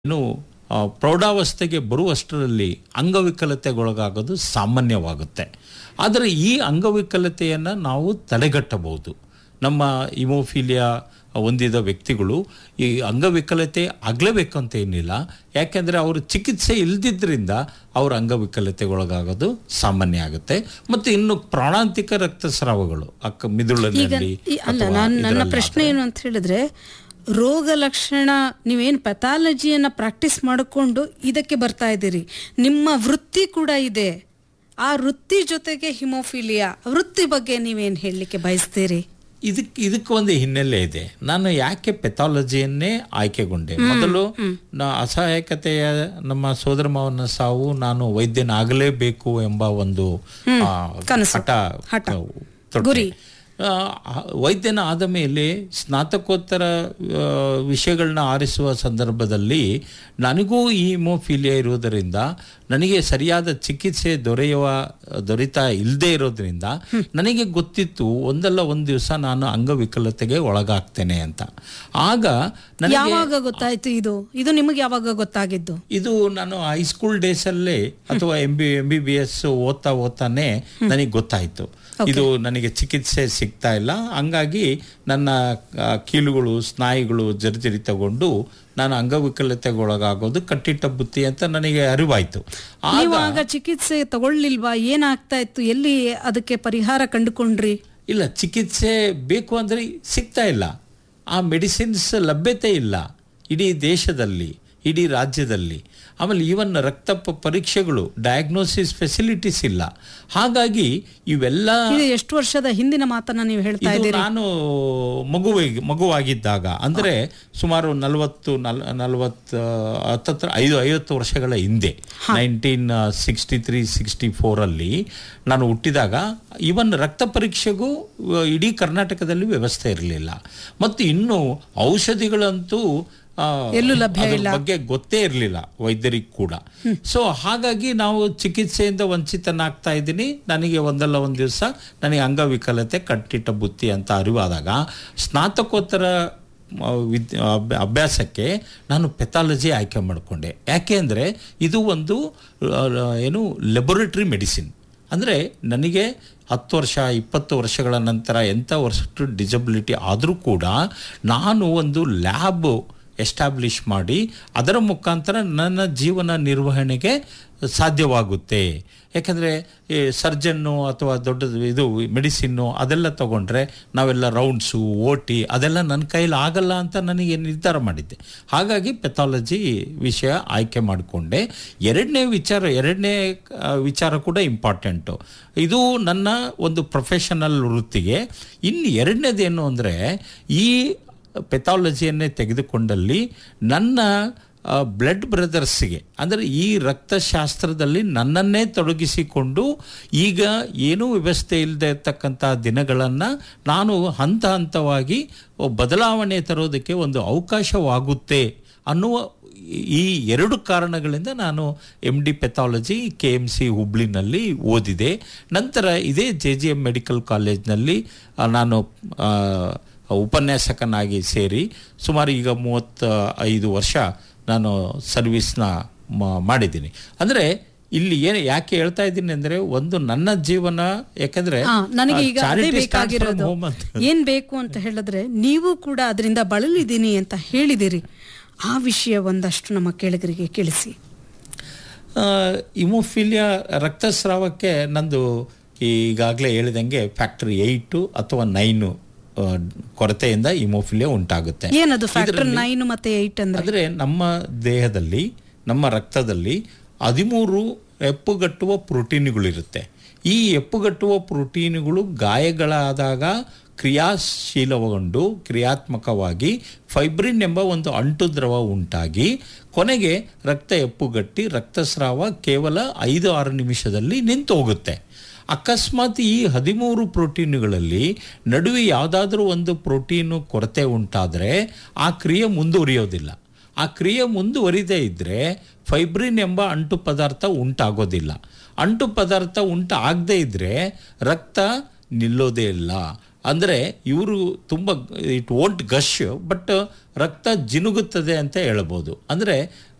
ಇನ್ನು ಆ, ಪ್ರೌಢಾವಸ್ಥೆಗೆ ಬರುವಷ್ಟರಲ್ಲಿ ಅಂಗವಿಕಲತೆಗೊಳಗಾಗೋದು ಸಾಮಾನ್ಯವಾಗುತ್ತೆ ಆದರೆ ಈ ಅಂಗವಿಕಲತೆಯನ್ನು ನಾವು ತಡೆಗಟ್ಟಬಹುದು ನಮ್ಮ ಇಮೋಫಿಲಿಯಾ ಹೊಂದಿದ ವ್ಯಕ್ತಿಗಳು ಈ ಅಂಗವಿಕಲತೆ ಆಗಲೇಬೇಕಂತ ಏನಿಲ್ಲ ಯಾಕೆಂದರೆ ಅವರು ಚಿಕಿತ್ಸೆ ಇಲ್ದಿದ್ರಿಂದ ಅವ್ರ ಅಂಗವಿಕಲತೆಗೊಳಗಾಗೋದು ಸಾಮಾನ್ಯ ಆಗುತ್ತೆ ಮತ್ತು ಇನ್ನು ಪ್ರಾಣಾಂತಿಕ ರಕ್ತಸ್ರಾವಗಳು ಅಕ್ಕ ಈಗ ಮಿದುಳಿನಲ್ಲಿ ಈ- ಅಲ್ಲ ಅಥವಾ ನಾನು ನನ್ನ ಇದ್ರಲ್ಲಿ ಪ್ರಶ್ನೆ ಏನು ಅಂತ ಹೇಳಿದ್ರೆ ರೋಗ ಲಕ್ಷಣ ನೀವೇನು ಪೆಥಾಲಜಿಯನ್ನ ಪ್ರಾಕ್ಟೀಸ್ ಮಾಡಿಕೊಂಡು ಇದಕ್ಕೆ ಬರ್ತಾ ಇದ್ದೀರಿ ನಿಮ್ಮ ವೃತ್ತಿ ಕೂಡ ಇದೆ ಆ ವೃತ್ತಿ ಜೊತೆಗೆ ಹಿಮೋಫಿಲಿಯಾ ವೃತ್ತಿ ಬಗ್ಗೆ ನೀವೇನು ಹೇಳಲಿಕ್ಕೆ ಬಯಸ್ತೀರಿ ಇದಕ್ಕೆ ಇದಕ್ಕೆ ಒಂದು ಹಿನ್ನೆಲೆ ಇದೆ ನಾನು ಯಾಕೆ ಪೆಥಾಲಜಿಯನ್ನೇ ಆಯ್ಕೆಗೊಂಡೆ ಮೊದಲು ನಾ ಅಸಹಾಯಕತೆಯ ನಮ್ಮ ಸೋದರ ಮಾವನ ಸಾವು ನಾನು ವೈದ್ಯನಾಗಲೇಬೇಕು ಎಂಬ ಒಂದು ಆ, ಕನಸು. ಹಠ ಹಠ. ತೊಟ್ಟೆ. ಗುರಿ. ಆ, ವೈದ್ಯನ ಆದ ಮೇಲೆ ಸ್ನಾತಕೋತ್ತರ ಆ, ವಿಷಯಗಳನ್ನ ಆರಿಸುವ ಸಂದರ್ಭದಲ್ಲಿ ನನಗೂ ಈ ಹಿಮೋಫಿಲಿಯಾ ಇರುವುದರಿಂದ ನನಗೆ ಸರಿಯಾದ ಚಿಕಿತ್ಸೆ ದೊರೆಯುವ ದೊರೀತಾ ಇಲ್ಲದೆ ಇರೋದ್ರಿಂದ ನನಗೆ ಗೊತ್ತಿತ್ತು ಒಂದಲ್ಲ ಒಂದು ದಿವಸ ನಾನು ಅಂಗವಿಕಲತೆಗೆ ಒಳಗಾಗ್ತೇನೆ ಅಂತ ಆಗ ನನಗೆ ಯಾವಾಗ ಗೊತ್ತಾಯ್ತು ಇದು ಇದು ನಿಮಗೆ ಯಾವಾಗ ಗೊತ್ತಾಗಿದ್ದು ಇದು ನಾನು ಹೈಸ್ಕೂಲ್ ಡೇಸಲ್ಲೇ ಅಥವಾ M B M B B S ಓದ್ತಾ ಓದ್ತಾನೆ ನನಗೆ ಗೊತ್ತಾಯ್ತು ಇದು ನನಗೆ ಚಿಕಿತ್ಸೆ ಸಿಗ್ತಾ ಇಲ್ಲ ಹಂಗಾಗಿ ನನ್ನ ಆ, ಕೀಲುಗಳು ಸ್ನಾಯುಗಳು ಜರ್ಜರಿತಗೊಂಡು ನಾನು ಅಂಗವಿಕಲತೆಗೊಳಗಾಗೋದು ಕಟ್ಟಿಟ್ಟ ಬುತ್ತಿ ಅಂತ ನನಗೆ ಅರಿವಾಯ್ತು ನೀವು ಆಗ ಆಗ ಚಿಕಿತ್ಸೆ ತಗೊಳ್ಳಿಲ್ವಾ ಏನಾಗ್ತಾ ಇತ್ತು ಎಲ್ಲಿ ಅದಕ್ಕೆ ಪರಿಹಾರ ಕಂಡುಕೊಂಡ್ರಿ ಇಲ್ಲ ಚಿಕಿತ್ಸೆ ಬೇಕು ಅಂದರೆ ಸಿಗ್ತಾ ಇಲ್ಲ ಆ ಮೆಡಿಸಿನ್ಸ್ ಲಭ್ಯತೆ ಇಲ್ಲ ಇಡೀ ದೇಶದಲ್ಲಿ ಇಡೀ ರಾಜ್ಯದಲ್ಲಿ ಆಮೇಲೆ ಈವನ್ ರಕ್ತ ಪ- ಪರೀಕ್ಷೆಗಳು ಡಯಾಗ್ನೋಸಿಸ್ ಫೆಸಿಲಿಟೀಸ್ ಇಲ್ಲ ಹಾಗಾಗಿ ಇವೆಲ್ಲ ಇದು ಎಷ್ಟು ವರ್ಷದ ಹಿಂದಿನ ಮಾತನ್ನ ನೀವು ಹೇಳ್ತಾ ಇದು ಇದ್ದೀರಿ ನಾನು ಮಗುವಾಗಿ ಮಗುವಾಗಿದ್ದಾಗ ಅಂದರೆ ಸುಮಾರು ನಲವತ್ತು ನಲ್ ನಲವತ್ತು ಹತ್ತತ್ರ ಐದು ಐವತ್ತು ವರ್ಷಗಳ ಹಿಂದೆ ನೈನ್ಟೀನ್ ಸಿಕ್ಸ್ಟಿ ತ್ರೀ ಸಿಕ್ಸ್ಟಿ ಫೋರಲ್ಲಿ ನಾನು ಹುಟ್ಟಿದಾಗ ಇವನ್ ರಕ್ತ ಪರೀಕ್ಷೆಗೂ ಆ, ಇಡೀ ಕರ್ನಾಟಕದಲ್ಲಿ ವ್ಯವಸ್ಥೆ ಇರಲಿಲ್ಲ ಮತ್ತು ಇನ್ನು ಔಷಧಿಗಳಂತೂ ಆ, ಎಲ್ಲೂ ಲಭ್ಯ ಅದ್ರ ಬಗ್ಗೆ ಗೊತ್ತೇ ಇರಲಿಲ್ಲ ವೈದ್ಯರಿಗೆ ಕೂಡ ಸೊ ಹಾಗಾಗಿ ನಾವು ಚಿಕಿತ್ಸೆಯಿಂದ ವಂಚಿತನಾಗ್ತಾ ಇದ್ದೀನಿ ನನಗೆ ಒಂದಲ್ಲ ಒಂದು ದಿವಸ ನನಗೆ ಅಂಗವಿಕಲತೆ ಕಟ್ಟಿಟ್ಟ ಬುತ್ತಿ ಅಂತ ಅರಿವಾದಾಗ ಸ್ನಾತಕೋತ್ತರ ಆ, ವಿದ್ ಅಭ್ಯ- ಅಭ್ಯಾಸಕ್ಕೆ ನಾನು ಪೆಥಾಲಜಿ ಆಯ್ಕೆ ಮಾಡಿಕೊಂಡೆ ಯಾಕೆ ಅಂದರೆ ಇದು ಒಂದು ಆ, ಏನು ಲೆಬೊರೇಟರಿ ಮೆಡಿಸಿನ್ ಅಂದರೆ ನನಗೆ ಹತ್ತು ವರ್ಷ ಇಪ್ಪತ್ತು ವರ್ಷಗಳ ನಂತರ ಎಂಥ ವರ್ಷ ಡಿಸಬಿಲಿಟಿ ಆದರೂ ಕೂಡ ನಾನು ಒಂದು ಲ್ಯಾಬ್ ಎಸ್ಟಾಬ್ಲಿಷ್ ಮಾಡಿ ಅದರ ಮುಖಾಂತರ ನನ್ನ ಜೀವನ ನಿರ್ವಹಣೆಗೆ ಸಾಧ್ಯವಾಗುತ್ತೆ ಯಾಕಂದರೆ ಈ ಸರ್ಜನ್ನು ಅಥವಾ ದೊಡ್ಡದು ಇದು ಮೆಡಿಸಿನ್ನು ಅದೆಲ್ಲ ತಗೊಂಡ್ರೆ ನಾವೆಲ್ಲ ರೌಂಡ್ಸು ಓಟಿ ಅದೆಲ್ಲ ನನ್ನ ಕೈಲಿ ಆಗಲ್ಲ ಅಂತ ನನಗೆ ನಿರ್ಧಾರ ಮಾಡಿದ್ದೆ ಹಾಗಾಗಿ ಪೆಥಾಲಜಿ ವಿಷಯ ಆಯ್ಕೆ ಮಾಡಿಕೊಂಡೆ ಎರಡನೇ ವಿಚಾರ ಎರಡನೇ ಆ, ವಿಚಾರ ಕೂಡ ಇಂಪಾರ್ಟೆಂಟು ಇದು ನನ್ನ ಒಂದು ಪ್ರೊಫೆಷನಲ್ ವೃತ್ತಿಗೆ ಇನ್ನು ಎರಡನೇದೇನು ಅಂದರೆ ಈ ಪೆಥಾಲಜಿಯನ್ನೇ ತೆಗೆದುಕೊಂಡಲ್ಲಿ ನನ್ನ ಬ್ಲಡ್ ಬ್ರದರ್ಸ್ಗೆ ಅಂದರೆ ಈ ರಕ್ತಶಾಸ್ತ್ರದಲ್ಲಿ ನನ್ನನ್ನೇ ತೊಡಗಿಸಿಕೊಂಡು ಈಗ ಏನೂ ವ್ಯವಸ್ಥೆ ಇಲ್ಲದೆ ಇರ್ತಕ್ಕಂಥ ದಿನಗಳನ್ನು ನಾನು ಹಂತ ಹಂತವಾಗಿ ಬದಲಾವಣೆ ತರೋದಕ್ಕೆ ಒಂದು ಅವಕಾಶವಾಗುತ್ತೆ ಅನ್ನುವ ಈ ಎರಡು ಕಾರಣಗಳಿಂದ ನಾನು M D pathology K M C ಹುಬ್ಳಿನಲ್ಲಿ ಓದಿದೆ ನಂತರ ಇದೇ ಜೆ ಜಿ ಎಮ್ ಮೆಡಿಕಲ್ ಕಾಲೇಜ್ನಲ್ಲಿ ಆ, ನಾನು ಆ, ಉಪನ್ಯಾಸಕನಾಗಿ ಸೇರಿ ಸುಮಾರು ಈಗ ಮೂವತ್ತ ಐದು ವರ್ಷ ನಾನು ಸರ್ವಿಸ್ನ ಮ- ಮಾಡಿದ್ದೀನಿ ಅಂದರೆ ಇಲ್ಲಿ ಏನು ಯಾಕೆ ಹೇಳ್ತಾ ಇದ್ದೀನಿ ಅಂದರೆ ಒಂದು ನನ್ನ ಜೀವನ ಯಾಕಂದರೆ ಹಾ, ನನಗೆ ಈಗ ಅದೇ ಬೇಕಾಗಿರೋದು ಏನ್ ಬೇಕು ಅಂತ ಹೇಳಿದ್ರೆ ನೀವು ಕೂಡ ಅದರಿಂದ ಬಳಲಿದ್ದೀನಿ ಅಂತ ಹೇಳಿದಿರಿ ಆ ವಿಷಯ ಒಂದಷ್ಟು ನಮ್ಮ ಕೇಳಿಗರಿಗೆ ತಿಳಿಸಿ ಇಮೋಫಿಲಿಯಾ ರಕ್ತಸ್ರಾವಕ್ಕೆ ನಂದು ಈಗಾಗಲೇ ಹೇಳಿದಂಗೆ ಫ್ಯಾಕ್ಟರಿ ಏಯ್ಟು ಅಥವಾ ನೈನು ಆ, ಕೊರತೆಯಿಂದ ಇಮೋಫಿಲಿಯಾ ಉಂಟಾಗುತ್ತೆ ಏನದು ಫ್ಯಾಕ್ಟರ್ ನೈನ್ ಮತ್ತೆ ಏಟ್ ಅಂದ್ರೆ ಅಂದರೆ ನಮ್ಮ ದೇಹದಲ್ಲಿ ನಮ್ಮ ರಕ್ತದಲ್ಲಿ ಹದಿಮೂರು ಎಪ್ಪುಗಟ್ಟುವ ಪ್ರೋಟೀನುಗಳಿರುತ್ತೆ ಈ ಎಪ್ಪುಗಟ್ಟುವ ಪ್ರೋಟೀನುಗಳು ಗಾಯಗಳಾದಾಗ ಕ್ರಿಯಾಶೀಲಗೊಂಡು ಕ್ರಿಯಾತ್ಮಕವಾಗಿ ಫೈಬ್ರಿನ್ ಎಂಬ ಒಂದು ಅಂಟು ದ್ರವ ಉಂಟಾಗಿ ಕೊನೆಗೆ ರಕ್ತ ಎಪ್ಪುಗಟ್ಟಿ ರಕ್ತಸ್ರಾವ ಕೇವಲ ಐದು ಆರು ನಿಮಿಷದಲ್ಲಿ ನಿಂತು ಹೋಗುತ್ತೆ ಅಕಸ್ಮಾತ್ ಈ ಹದಿಮೂರು ಪ್ರೋಟೀನುಗಳಲ್ಲಿ ನಡುವೆ ಯಾವುದಾದ್ರೂ ಒಂದು ಪ್ರೋಟೀನು ಕೊರತೆ ಉಂಟಾದರೆ ಆ ಕ್ರಿಯೆ ಮುಂದುವರಿಯೋದಿಲ್ಲ ಆ ಕ್ರಿಯೆ ಮುಂದುವರಿದೇ ಇದ್ದರೆ ಫೈಬ್ರಿನ್ ಎಂಬ ಅಂಟು ಪದಾರ್ಥ ಉಂಟಾಗೋದಿಲ್ಲ ಅಂಟು ಪದಾರ್ಥ ಉಂಟಾಗದೇ ಇದ್ದರೆ ರಕ್ತ ನಿಲ್ಲೋದೇ ಇಲ್ಲ ಅಂದರೆ ಇವರು ತುಂಬ ಇಟ್ ವೋಂಟ್ ಗಶ್ ಬಟ್ ರಕ್ತ ಜಿನುಗುತ್ತದೆ ಅಂತ ಹೇಳ್ಬೋದು ಅಂದರೆ